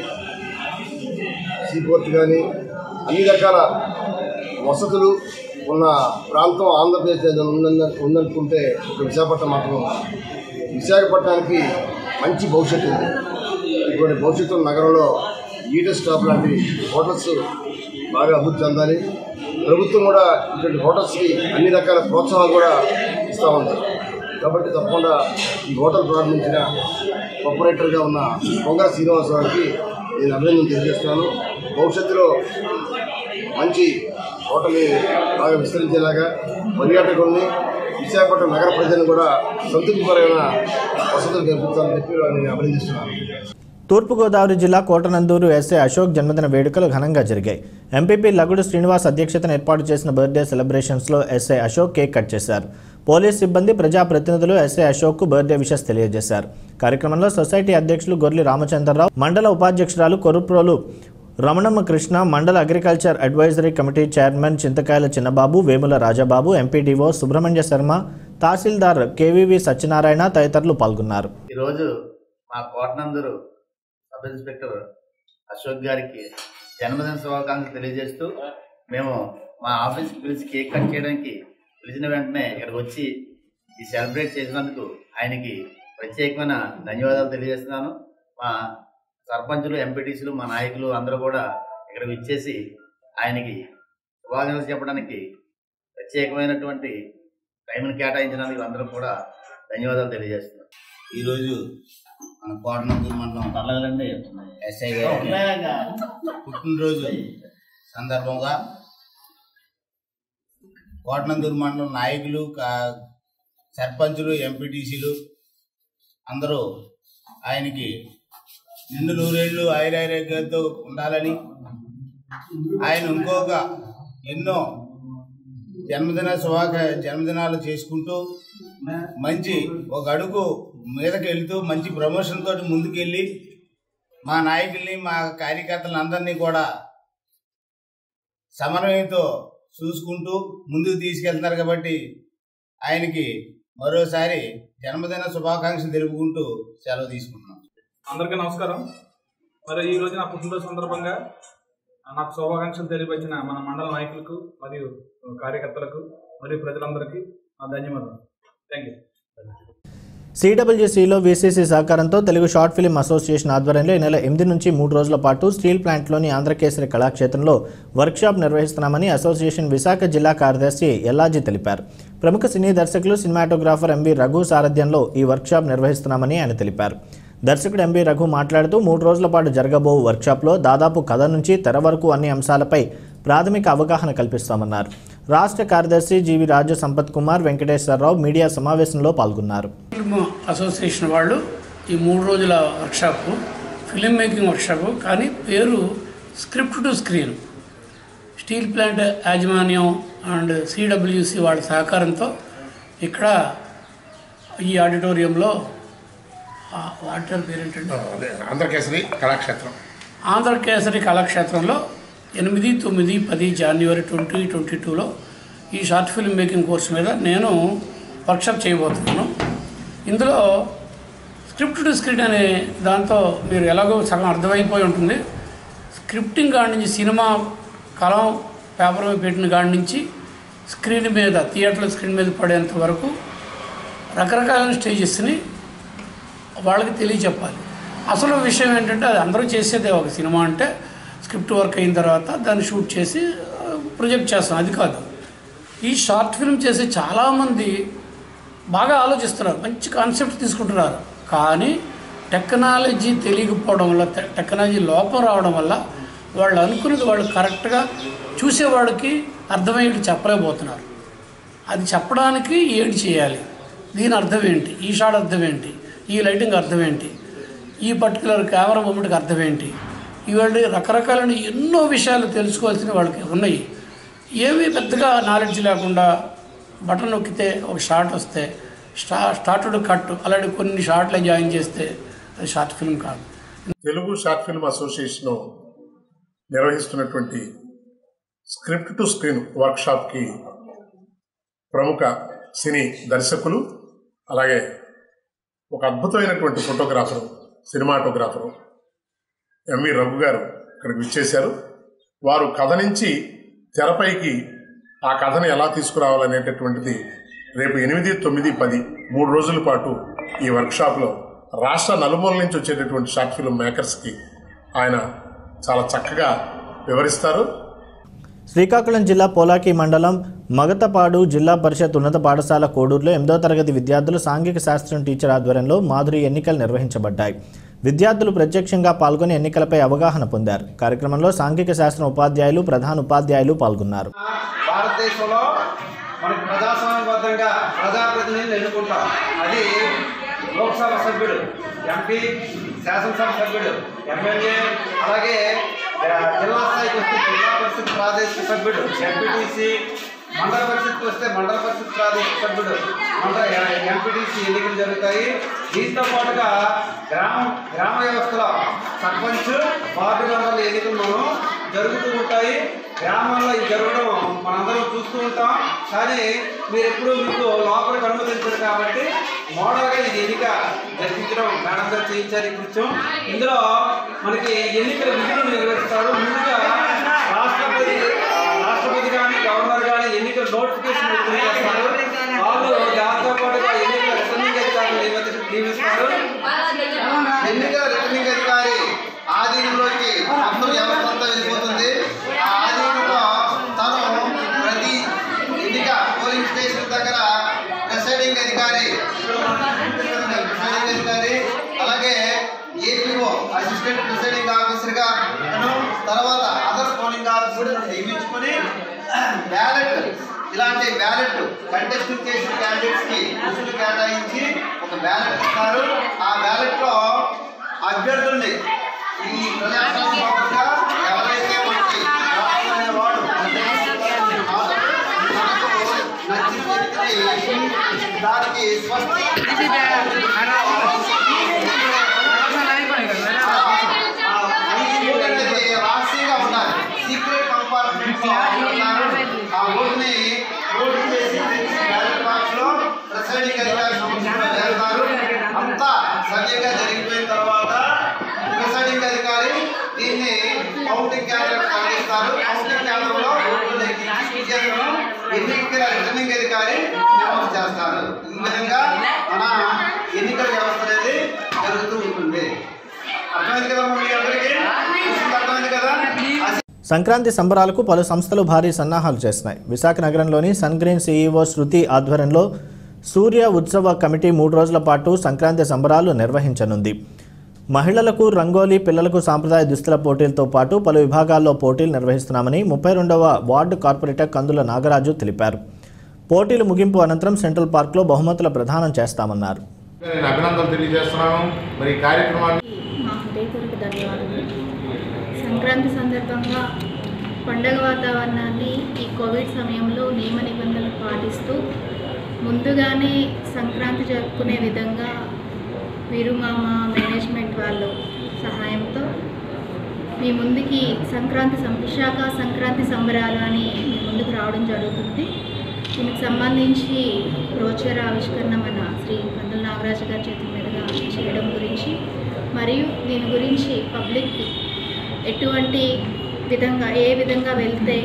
సీపోర్ట్ కానీ అన్ని రకాల వసతులు ఉన్న ప్రాంతం ఆంధ్రప్రదేశ్ ఏదైనా ఉందని ఉందనుకుంటే ఒక విశాఖపట్నం మాత్రం విశాఖపట్నానికి మంచి భవిష్యత్తు ఉంది ఇటువంటి భవిష్యత్తు ఉన్న నగరంలో ఈటర్ స్టాప్ లాంటి హోటల్స్ బాగా అభివృద్ధి చెందాలి ప్రభుత్వం కూడా ఇటువంటి హోటల్స్కి అన్ని రకాల ప్రోత్సాహాలు కూడా ఇస్తూ ఉంది కాబట్టి తప్పకుండా ఈ హోటల్ ప్రారంభించిన ఆపరేటర్గా ఉన్న కొంగర శ్రీనివాసరావుకి నేను అభినందన తెలియజేస్తున్నాను భవిష్యత్తులో మంచి హోటల్ని బాగా విస్తరించేలాగా పర్యాటకుల్ని విశాఖపట్నం నగర ప్రజలను కూడా సంతృప్తికరమైన వసతులు కల్పించాలని చెప్పి నేను అభినందిస్తున్నాను తూర్పుగోదావరి జిల్లా కోటనందూరు ఎస్ఐ అశోక్ జన్మదిన వేడుకలు ఘనంగా జరిగాయి ఎంపీపీ లగుడు శ్రీనివాస్ అధ్యక్షతన ఏర్పాటు చేసిన బర్త్డే సెలబ్రేషన్స్లో ఎస్ఐ అశోక్ కేక్ కట్ చేశారు పోలీస్ సిబ్బంది ప్రజాప్రతినిధులు ఎస్ఐ అశోక్కు బర్త్డే విషెస్ తెలియజేశారు కార్యక్రమంలో సొసైటీ అధ్యక్షులు గొర్లి రామచంద్రరావు మండల ఉపాధ్యక్షురాలు కొరుప్రోలు రమణమ్మ కృష్ణ మండల agriculture advisory committee chairman Chintakayala Chinnababu Vemula Rajababu MPDO Subrahmanya Sharma tahsildar KVV Satyanarayana తదితరులు పాల్గొన్నారు ఈరోజు మా కోటనందరు సబ్ ఇన్స్పెక్టర్ అశోక్ గారికి జన్మదిన శుభాకాంక్షలు తెలియజేస్తూ మేము మా ఆఫీస్కి పిలిచి కేక్ కట్ చేయడానికి పిలిచిన వెంటనే ఇక్కడికి వచ్చి ఈ సెలబ్రేట్ చేసినందుకు ఆయనకి ప్రత్యేకమైన ధన్యవాదాలు తెలియజేస్తున్నాను మా సర్పంచులు ఎంపీటీసీలు మా నాయకులు అందరూ కూడా ఇక్కడికి ఇచ్చేసి ఆయనకి శుభాకాంక్షలు చెప్పడానికి ప్రత్యేకమైనటువంటి టైంని కేటాయించినందుకు అందరూ కూడా ధన్యవాదాలు తెలియజేస్తున్నాను ఈరోజు మన కోటనందూరు మండలం తల్లగలండి ఎస్ఐ గారి పుట్టినరోజు సందర్భంగా కోటనందూరు మండలం నాయకులు కా- సర్పంచులు ఎంపీటీసీలు అందరూ ఆయనకి నిండు నూరేళ్లు ఆయురారోగ్యాలతో ఉండాలని ఆయన ఇంకొక ఎన్నో జన్మదిన శుభాక జన్మదినాలు చేసుకుంటూ మంచి ఒక అడుగు మీదకి వెళ్తూ మంచి ప్రమోషన్ తోటి ముందుకెళ్ళి మా నాయకుల్ని మా కార్యకర్తలను అందరినీ కూడా సమన్వయంతో చూసుకుంటూ ముందుకు తీసుకెళ్తున్నారు కాబట్టి ఆయనకి మరోసారి జన్మదిన శుభాకాంక్షలు తెలుపుకుంటూ సెలవు తీసుకుంటున్నాం అందరికీ నమస్కారం మరి ఈ రోజు నా పుట్టినరోజు సందర్భంగా నాకు శుభాకాంక్షలు తెలియపరిచిన మన మండల నాయకులకు మరియు కార్యకర్తలకు మరియు ప్రజలందరికీ నా ధన్యవాదాలు థ్యాంక్ యూ సిడబ్ల్యూసీలో వీసీసీ సహకారంతో తెలుగు షార్ట్ ఫిల్మ్ అసోసియేషన్ ఆధ్వర్యంలో ఈ నెల ఎనిమిది నుంచి మూడు రోజుల పాటు స్టీల్ ప్లాంట్లోని ఆంధ్రకేసరి కళాక్షేత్రంలో వర్క్షాప్ నిర్వహిస్తున్నామని అసోసియేషన్ విశాఖ జిల్లా కార్యదర్శి ఎల్లాజీ తెలిపారు ప్రముఖ సినీ దర్శకులు సినిమాటోగ్రాఫర్ ఎంవి రఘు సారథ్యంలో ఈ వర్క్షాప్ నిర్వహిస్తున్నామని ఆయన తెలిపారు దర్శకుడు ఎంబీ రఘు మాట్లాడుతూ మూడు రోజుల పాటు జరగబో వర్క్షాప్లో దాదాపు కథ నుంచి తెర వరకు అన్ని అంశాలపై ప్రాథమిక అవగాహన కల్పిస్తామన్నారు రాష్ట్ర కార్యదర్శి జీవి రాజు సంపత్ కుమార్ వెంకటేశ్వరరావు మీడియా సమావేశంలో పాల్గొన్నారు ఫిల్మ్ అసోసియేషన్ వాళ్ళు ఈ మూడు రోజుల వర్క్షాప్ ఫిలిం మేకింగ్ వర్క్షాప్ కానీ పేరు script to screen steel plant యాజమాన్యం అండ్ సిడబ్ల్యూసి వాళ్ళ సహకారంతో ఇక్కడ ఈ ఆడిటోరియంలో ఆ వాటర్ పేరు ఏంటంటే ఆంధ్రకేసరి కళాక్షేత్రం ఆంధ్రకేసరి కళాక్షేత్రంలో ఎనిమిది తొమ్మిది పది జనవరి ట్వంటీ ట్వంటీ టూలో ఈ షార్ట్ ఫిల్మ్ మేకింగ్ కోర్స్ మీద నేను వర్క్షాప్ చేయబోతున్నాను ఇందులో స్క్రిప్ట్ టు స్క్రిప్ట్ అనే దాంతో మీరు ఎలాగో సగం అర్థమైపోయి ఉంటుంది స్క్రిప్టింగ్ కాడి నుంచి సినిమా కలం పేపర్ మీద పెట్టిన కాడి నుంచి స్క్రీన్ మీద థియేటర్ల స్క్రీన్ మీద పడేంత వరకు రకరకాలైన స్టేజెస్ని వాళ్ళకి తెలియచెప్పాలి అసలు విషయం ఏంటంటే అది అందరూ చేసేదే ఒక సినిమా అంటే స్క్రిప్ట్ వర్క్ అయిన తర్వాత దాన్ని షూట్ చేసి ప్రొజెక్ట్ చేస్తాం అది కాదు ఈ షార్ట్ ఫిల్మ్ చేసే చాలామంది బాగా ఆలోచిస్తున్నారు మంచి కాన్సెప్ట్ తీసుకుంటున్నారు కానీ టెక్నాలజీ తెలియకపోవడం వల్ల టె- టెక్నాలజీ లోపం రావడం వల్ల వాళ్ళు అనుకున్నది వాళ్ళు కరెక్ట్గా చూసేవాడికి అర్థమయ్యేది చెప్పలేకపోతున్నారు అది చెప్పడానికి ఏంటి చేయాలి దీని అర్థం ఏంటి ఈ షాట్ అర్థం ఏంటి ఈ లైటింగ్ అర్థం ఏంటి ఈ పర్టికులర్ కెమెరా మూమెంట్కి అర్థం ఏంటి ఇవాళ రకరకాలైన ఎన్నో విషయాలు తెలుసుకోవాల్సిన వాళ్ళకి ఉన్నాయి ఏమీ పెద్దగా నాలెడ్జ్ లేకుండా బటన్ నొక్కితే ఒక షార్ట్ వస్తే స్టా స్టార్టెడ్ కట్ అలాంటి కొన్ని షార్ట్లే జాయిన్ చేస్తే అది షార్ట్ ఫిల్మ్ కాదు తెలుగు షార్ట్ ఫిల్మ్ అసోసియేషన్ నిర్వహిస్తున్నటువంటి స్క్రిప్ట్ టు స్క్రీన్ వర్క్షాప్కి ప్రముఖ సినీ దర్శకులు అలాగే ఒక అద్భుతమైనటువంటి ఫోటోగ్రాఫరు సినిమాటోగ్రాఫరు ఎంవి రఘు గారు ఇక్కడికి విచ్చేశారు వారు కథ నుంచి తెరపైకి ఆ కథను ఎలా తీసుకురావాలనేటటువంటిది రేపు ఎనిమిది తొమ్మిది పది మూడు రోజుల పాటు ఈ వర్క్షాప్లో రాష్ట్ర నలుమూల నుంచి వచ్చేటటువంటి షార్ట్ ఫిల్మ్ మేకర్స్కి ఆయన చాలా చక్కగా వివరిస్తారు శ్రీకాకుళం జిల్లా పోలాకి మండలం మగతపాడు జిల్లా పరిషత్ ఉన్నత పాఠశాల కోడూరులో ఎనిమిదో తరగతి విద్యార్థులు సాంఘిక శాస్త్రం టీచర్ ఆధ్వర్యంలో మాధురి ఎన్నికలు నిర్వహించబడ్డాయి విద్యార్థులు ప్రత్యక్షంగా పాల్గొని ఎన్నికలపై అవగాహన పొందారు కార్యక్రమంలో సాంఘిక శాస్త్రం ఉపాధ్యాయులు ప్రధాన ఉపాధ్యాయులు పాల్గొన్నారు భారతదేశంలో మనకు ప్రజాస్వామ్యబద్ధంగా ప్రజాప్రతినిధులు ఎన్నుకుంటాం అది లోక్సభ సభ్యుడు ఎంపీ శాసనసభ సభ్యుడు ఎమ్మెల్యే అలాగే ఆ, జిల్లా స్థాయికి వస్తే జిల్లా పరిషత్ ప్రాదేశిక సభ్యుడు ఎంపీటీసీ మండల పరిషత్కి వస్తే మండల పరిషత్ ప్రాదేశిక సభ్యుడు మండల ఎంపీటీసీ ఎన్నికలు జరుగుతాయి దీంతో పాటుగా గ్రామ గ్రామ వ్యవస్థలో సర్పంచ్ వార్డు మెంబర్ల ఎన్నికలు మనం జరుగుతూ ఉంటాయి గ్రామాల్లో ఇది జరగడం మనందరం చూస్తూ ఉంటాం కానీ మీరు ఎప్పుడు మీకు లోపలికి అనుమతించారు కాబట్టి మోడల్గా ఇది ఎన్నిక జరిపించడం మేడం గారు చేయించారు ఈ కృత్యం ఇందులో మనకి ఎన్నికల విధులు నిర్వహిస్తారు ముందుగా రాష్ట్రపతి ఆ, రాష్ట్రపతి కానీ గవర్నర్ కానీ ఎన్నికల నోటిఫికేషన్ విడుదల చేస్తారు వాళ్ళు దాంతో పాటుగా ఎన్నికల రిటర్నింగ్ అధికారులు నియమిత- నియమిస్తారు ఎన్నికల రిటర్నింగ్ అధికారి ఆధీనంలోకి మొత్తం వ్యవస్థ అంతా వెళ్ళిపోతుంది ఆ ఆధీనంలో తను ప్రతి ఎన్నిక పోలింగ్ స్టేషన్ దగ్గర ప్రిసైడింగ్ అధికారి ప్రిసైడింగ్ అధికారి అలాగే ఏపీఓ అసిస్టెంట్ ప్రిసైడింగ్ ఆఫీసర్ గా తర్వాత అదర్ పోలింగ్ ఆఫీసర్ నియమించుకొని బ్యాలెట్ ఇలాంటి బ్యాలెట్ కంటెస్టింగ్ చేసిన క్యాండిడేట్స్ కి రుసులు కేటాయించి ఒక బ్యాలెట్ ఇస్తారు ఆ బ్యాలెట్ లో అభ్యర్థుల్ని ఈ ప్రజాస్వామ్యంగా ఎవరైతే మనకి రాష్ట్రమైన వాడు నచ్చిన వ్యక్తిని దానికి రాశిగా ఉన్నారు సీక్రెట్ కంపార్ట్మెంట్ ఉన్నారు ఆ ఓటుని ఓటు చేసి బ్యాలెట్ బాక్స్ లో ప్రిసైడింగ్ అధికారి సమక్షంలో వేస్తారు అంతా సవ్యంగా జరిగిపోయిన తర్వాత ప్రిసైడింగ్ అధికారి దీన్ని కౌంటింగ్ కేంద్రం తరలిస్తారు కౌంటింగ్ కేంద్రంలో ఓట్లు లెక్కించి విజేతను ఎన్నికల రిటర్నింగ్ అధికారి నియమనం చేస్తారు ఈ విధంగా మన ఎన్నికల వ్యవస్థ అనేది జరుగుతూ ఉంటుంది అర్థమైంది కదా మీ అందరికీ అర్థమైంది కదా సంక్రాంతి సంబరాలకు పలు సంస్థలు భారీ సన్నాహాలు చేస్తున్నాయి విశాఖ నగరంలోని సన్ గ్రీన్ సీఈఓ శృతి ఆధ్వర్యంలో సూర్య ఉత్సవ కమిటీ మూడు రోజుల పాటు సంక్రాంతి సంబరాలు నిర్వహించనుంది మహిళలకు రంగోలీ పిల్లలకు సాంప్రదాయ దుస్తుల పోటీలతో పాటు పలు విభాగాల్లో పోటీలు నిర్వహిస్తున్నామని ముప్పై రెండవ వార్డు కార్పొరేటర్ కందుల నాగరాజు తెలిపారు పోటీలు ముగింపు అనంతరం సెంట్రల్ పార్క్లో బహుమతుల ప్రదానం చేస్తామన్నారు నేను అభినందనలు తెలియజేస్తున్నాను మరి ఈ కార్యక్రమాన్ని మా హృదయపూర్వక ధన్యవాదాలు సంక్రాంతి సందర్భంగా పండగ వాతావరణాన్ని ఈ కోవిడ్ సమయంలో నియమ నిబంధనలు పాటిస్తూ ముందుగానే సంక్రాంతి జరుపుకునే విధంగా వీరుమామ మేనేజ్మెంట్ వాళ్ళు సహాయంతో మీ ముందుకి సంక్రాంతి సం విశాఖ సంక్రాంతి సంబరాలు అని మీ ముందుకు రావడం జరుగుతుంది దీనికి సంబంధించి బ్రోచర్ ఆవిష్కరణ మన శ్రీ పందుల నాగరాజు గారి చేతుల మీదుగా చేయడం గురించి మరియు దీని గురించి పబ్లిక్కి ఎటువంటి విధంగా ఏ విధంగా వెళ్తే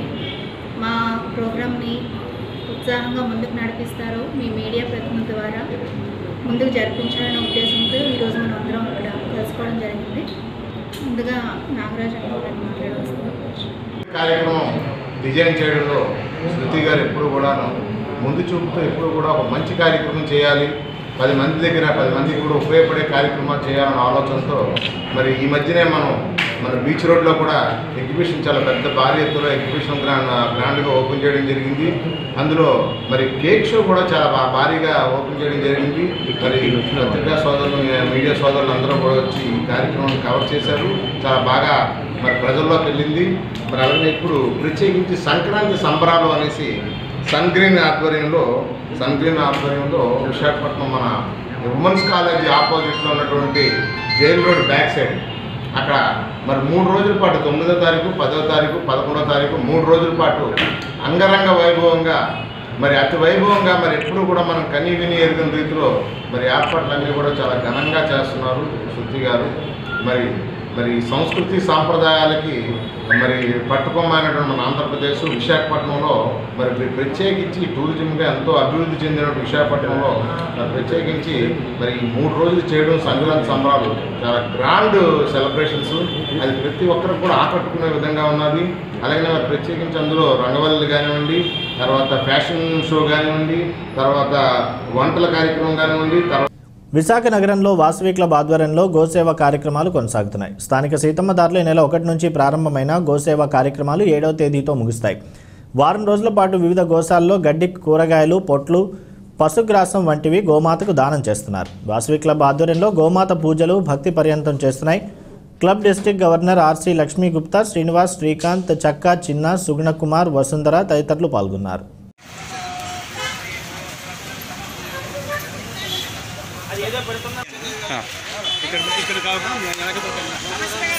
మా ప్రోగ్రామ్ని ఉత్సాహంగా ముందుకు నడిపిస్తారో మీ మీడియా ప్రతినిధి ద్వారా ముందుకు జరిపించాలనే ఉద్దేశంతో ఈరోజు మనం అందరం ఇక్కడ కలుసుకోవడం జరిగింది ముందుగా నాగరాజు గారు మాట్లాడవస్తుంది కార్యక్రమం డిజైన్ చేయడంలో శృతి గారు ఎప్పుడు కూడాను ముందు చూపుతో ఎప్పుడు కూడా ఒక మంచి కార్యక్రమం చేయాలి పది మంది దగ్గర పది మందికి కూడా ఉపయోగపడే కార్యక్రమాలు చేయాలన్న ఆలోచనతో మరి ఈ మధ్యనే మనం మన బీచ్ రోడ్లో కూడా ఎగ్జిబిషన్ చాలా పెద్ద భారీ ఎత్తులో ఎగ్జిబిషన్ గ్రాండ్ గ్రాండ్గా ఓపెన్ చేయడం జరిగింది అందులో మరి కేక్ షో కూడా చాలా బా- భారీగా ఓపెన్ చేయడం జరిగింది మరి పత్రికా సోదరులు మీడియా సోదరులు అందరూ కూడా వచ్చి ఈ కార్యక్రమాన్ని కవర్ చేశారు చాలా బాగా మరి ప్రజల్లోకి వెళ్ళింది మరి అలాగే ఇప్పుడు ప్రత్యేకించి సంక్రాంతి సంబరాలు అనేసి సన్ గ్రీన్ ఆధ్వర్యంలో సన్ గ్రీన్ ఆధ్వర్యంలో విశాఖపట్నం మన ఉమెన్స్ కాలేజీ ఆపోజిట్లో ఉన్నటువంటి జైల్ రోడ్ బ్యాక్ సైడ్ అక్కడ మరి మూడు రోజుల పాటు తొమ్మిదో తారీఖు పదో తారీఖు పదకొండో తారీఖు మూడు రోజుల పాటు అంగరంగ వైభవంగా మరి అతి వైభవంగా మరి ఎప్పుడు కూడా మనం కనీ విని ఎరిగిన రీతిలో మరి ఏర్పాట్లన్నీ కూడా చాలా ఘనంగా చేస్తున్నారు శృతి గారు మరి మరి సంస్కృతి సాంప్రదాయాలకి మరి పట్టుకొమ్మైనటువంటి మన ఆంధ్రప్రదేశ్ విశాఖపట్నంలో మరి ప్ర- ప్రత్యేకించి టూరిజంగా ఎంతో అభివృద్ధి చెందిన విశాఖపట్నంలో మరి ప్రత్యేకించి మరి ఈ మూడు రోజులు చేయడం సంక్రాంతి సంబరాలు చాలా గ్రాండ్ సెలబ్రేషన్స్ అది ప్రతి ఒక్కరికి కూడా ఆకట్టుకునే విధంగా ఉన్నది అలాగే మరి ప్రత్యేకించి అందులో రంగవల్లి కానివ్వండి తర్వాత ఫ్యాషన్ షో కానివ్వండి తర్వాత వంటల కార్యక్రమం కానివ్వండి తర్వాత విశాఖ నగరంలో వాసవి క్లబ్ ఆధ్వర్యంలో గోసేవ కార్యక్రమాలు కొనసాగుతున్నాయి స్థానిక సీతమ్మదారులు ఈ నెల ఒకటి నుంచి ప్రారంభమైన గోసేవ కార్యక్రమాలు ఏడవ తేదీతో ముగుస్తాయి వారం రోజుల పాటు వివిధ గోశాలలో గడ్డి కూరగాయలు పొట్లు పశుగ్రాసం వంటివి గోమాతకు దానం చేస్తున్నారు వాసవి క్లబ్ ఆధ్వర్యంలో గోమాత పూజలు భక్తి పర్యంతం చేస్తున్నాయి club district governor RC Lakshmi Gupta Srinivas Srikanth Chakka చిన్న సుగుణ కుమార్ వసుంధర తదితరులు పాల్గొన్నారు ఇక్కడ ఇక్కడ కాకుండా వెనక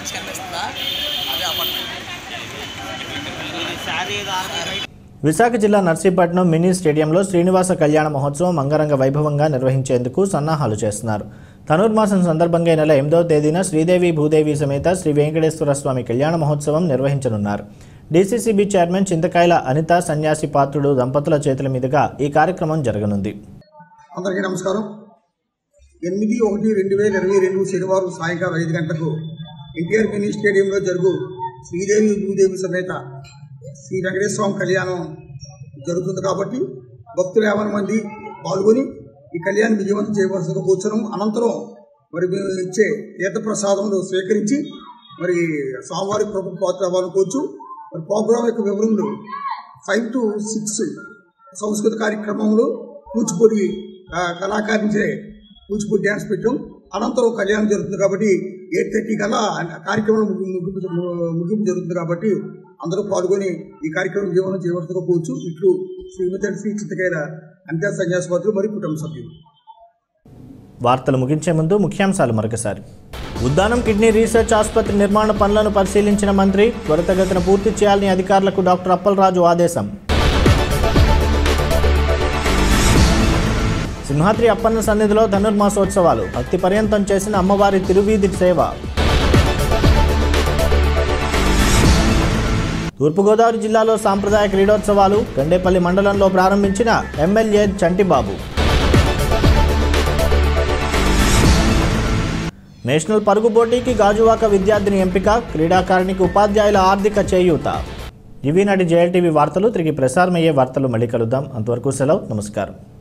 ఫ్రెండ్స్ కనిపిస్తుందా అదే అపార్ట్మెంట్ విశాఖ జిల్లా నర్సీపట్నం మినీ స్టేడియంలో శ్రీనివాస కళ్యాణ మహోత్సవం అంగరంగ వైభవంగా నిర్వహించేందుకు సన్నాహాలు చేస్తున్నారు ధనుర్మాసం సందర్భంగా ఈ నెల ఎనిమిదవ తేదీన శ్రీదేవి భూదేవి సమేత శ్రీ వెంకటేశ్వర స్వామి కళ్యాణ మహోత్సవం నిర్వహించనున్నారు డీసీసీబీ చైర్మన్ చింతకాయల అనిత సన్యాసి పాత్రుడు దంపతుల చేతుల మీదుగా ఈ కార్యక్రమం జరగనుంది అందరికీ నమస్కారం ఎనిమిది ఒకటి రెండు వేల ఇరవై రెండు శనివారం సాయంకాలం ఐదు గంటలకు ఎన్టీఆర్ మినీ స్టేడియంలో జరుగు శ్రీదేవి భూదేవి సమేత శ్రీ వెంకటేశ్వర స్వామి కళ్యాణం జరుగుతుంది కాబట్టి భక్తులు యాభై మంది పాల్గొని ఈ కళ్యాణం విజయవంతం చేయవలసిన కూర్చొని అనంతరం మరి మేము ఇచ్చే తీర్థ ప్రసాదములు స్వీకరించి మరి స్వామివారి ప్రభు పాత్ర అవ్వాలనుకోవచ్చు మరి ప్రోగ్రాం యొక్క వివరములు ఫైవ్ టు సిక్స్ సంస్కృత కార్యక్రమంలో కూచిపూడి ఆ, కళాకారించే కూచిపూడి డ్యాన్స్ పెట్టాం అనంతరం కళ్యాణం జరుగుతుంది కాబట్టి ఎయిట్ థర్టీ కల్లా ఆ కార్యక్రమం ముగి- ముగింపు ముగింపు జరుగుతుంది కాబట్టి అందరూ పాల్గొని ఈ కార్యక్రమం జీవనం చేయవలసిందిగా కోవచ్చు ఇట్లు శ్రీమతి శ్రీ చింతకాయల అంత్య సన్యాసపతులు మరియు కుటుంబ సభ్యులు వార్తలు ముగించే ముందు ముఖ్యాంశాలు మరొకసారి ఉద్దానం కిడ్నీ రీసెర్చ్ ఆసుపత్రి నిర్మాణ పనులను పరిశీలించిన మంత్రి త్వరితగతిన పూర్తి చేయాలని అధికారులకు డాక్టర్ అప్పలరాజు ఆదేశం సింహాద్రి అప్పన్న సన్నిధిలో ధనుర్మాసోత్సవాలు భక్తి పర్యంతం చేసిన అమ్మవారి తిరువీధి సేవ తూర్పుగోదావరి జిల్లాలో సాంప్రదాయ క్రీడోత్సవాలు గండేపల్లి మండలంలో ప్రారంభించిన ఎమ్మెల్యే చంటిబాబు నేషనల్ పరుగు పోటీకి గాజువాక విద్యార్థిని ఎంపిక క్రీడాకారిణికి ఉపాధ్యాయుల ఆర్థిక చేయూత ఇవి నాటి జేఎల్టీవీ వార్తలు తిరిగి ప్రసారమయ్యే వార్తలు మళ్ళీ కలుద్దాం అంతవరకు సెలవు నమస్కారం